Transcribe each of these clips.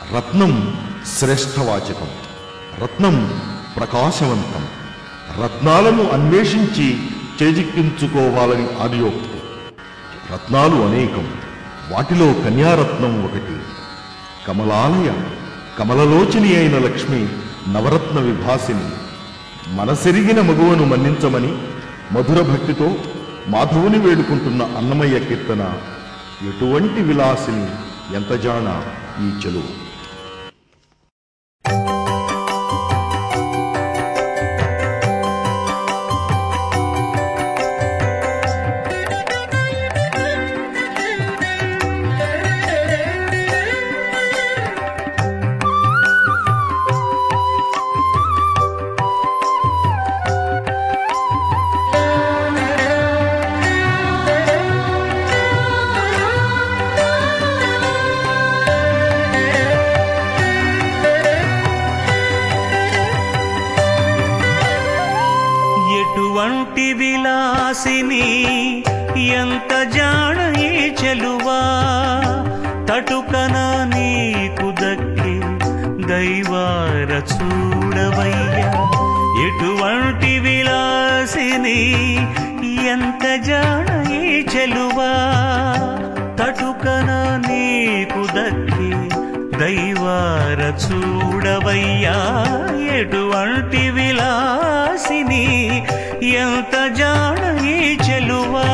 రత్నం శ్రేష్టవాచకం రత్నం ప్రకాశవంతం రత్నాలను అన్వేషించి చేజిక్కించుకోవాలని ఆర్యోక్తి రత్నాలు అనేకం వాటిలో కన్యారత్నం ఒకటి కమలాలయ కమలలోచని అయిన లక్ష్మి నవరత్న విభాసిని మనసెరిగిన మగువను మన్నించమని మధుర భక్తితో మాధవుని వేడుకుంటున్న అన్నమయ్య కీర్తన ఎటువంటి విలాసిని ఎంత జాణ ఈ చెలువు ఎటువంటి విలాసిని ఎంత జాణ ఈ చెలువా తటుకన నీకు దక్కి దైవార చూడవయ్యా ఎటువంటి విలాసిని ఎంత జాణ ఈ చెలువా తటుకన నీకు దక్కి దైవార చూడవయ్యా ఎటువంటి విలాసిని ఎంత జాణ ఈ చెలువా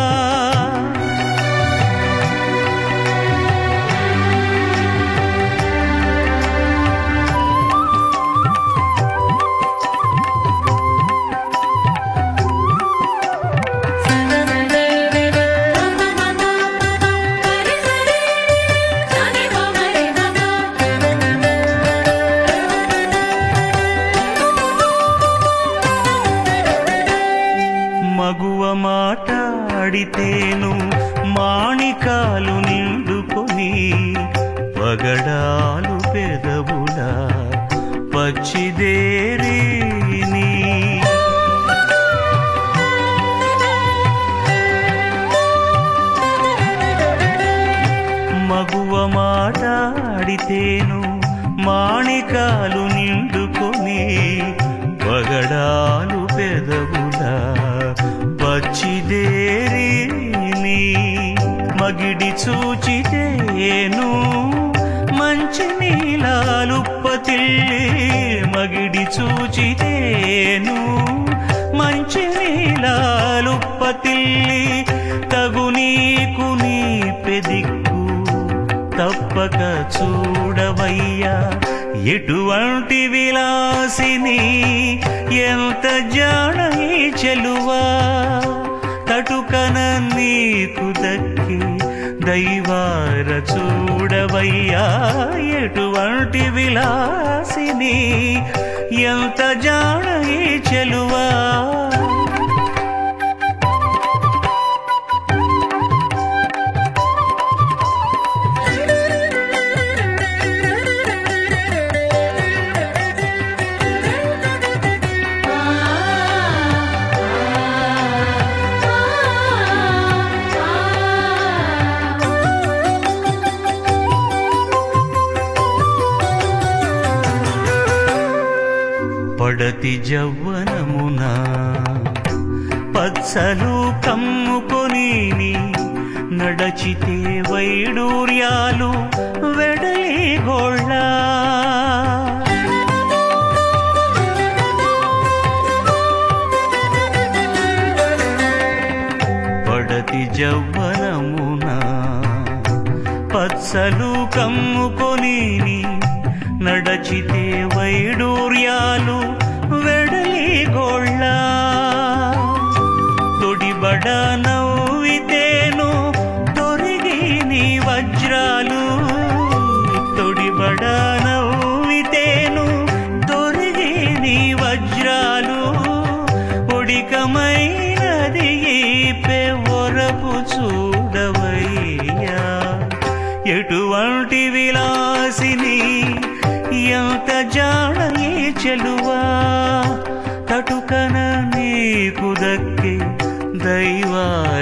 మగువ మాట్లాడితేను మాణికాలు నిండుకొని పగడాలు పెదవులా పచ్చిదేరిని మగువ మాట్లాడితేను మాణికాలు నిండుకొని పగడాలు పెదవుల పచ్చిదేరిని మగిడి చూచితేను మంచి నీలాలుప్పతిల్లి మగిడి చూచితేను మంచి నీలాలుప్పతిల్లి తగు నీకు నీ పెదిక్కు తప్పక చూడవయ్యా ఎటువంటి విలాసిని ఎంత జాణ ఈ చెలువా తటుకన నీకు దక్కి దైవార చూడవయ్యా ఎటువంటి విలాసిని ఎంత జాణ ఈ చెలువా పడతి జవ్వనమున పచ్చలు కమ్ముకొని నడచితే వైడూర్యాలు వెడలి గోళ్ళ పడతి జవ్వనమున పచ్చలు కమ్ముకొని నడచితే వైడూర్యాలు వెడలి గోళ్ళ తొడిబడ నవ్వితేను తొరిగి నీ వజ్రాలు తొడిబడ నవ్వితేను తొరిగి నీ వజ్రాలు ఒడికమైనది పెవరపు చూడవయ్యా ఎటువంటి విలాసిని ఎంత జాడ ఈ చెలువా తటుకన నీకు దక్కి దైవార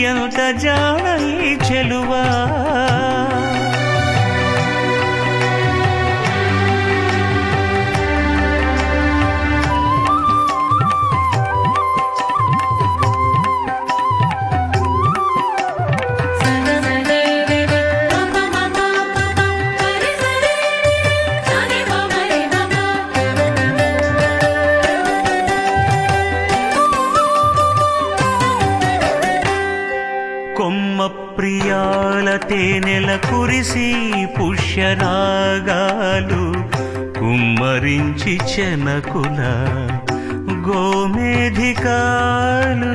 ఎంత జాణ ఈ చెలువా కొమ్మ ప్రియాల తేనెల కురిసి పుష్యరాగాలు కుమ్మరించి చెనకుల గోమేధికాలు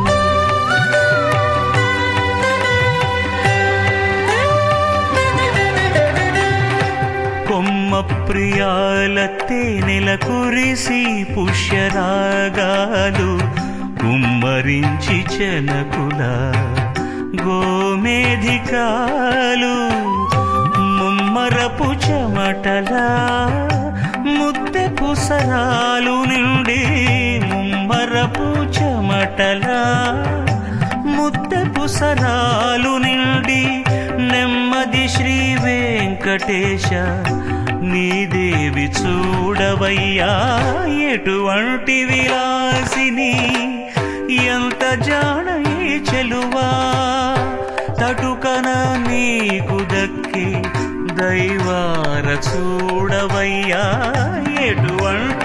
కొమ్మ ప్రియాల తేనెల కురిసి పుష్యరాగాలు కుమ్మరించి చెనకుల గోమేధికాలు ముమ్మరపు చెమటలా ముద్దె పుసరాలు నిండి ముమ్మరపు చెమటలా ముద్దె పుసరాలు నిండి నెమ్మది శ్రీ వెంకటేశ నీదేవి చూడవయ్యా ఎటువంటి విలాసిని ఎంత జాణ ఈ చెలువా తటుకన నీకు దక్కి దైవార చూడవయ్యా ఎటువంటి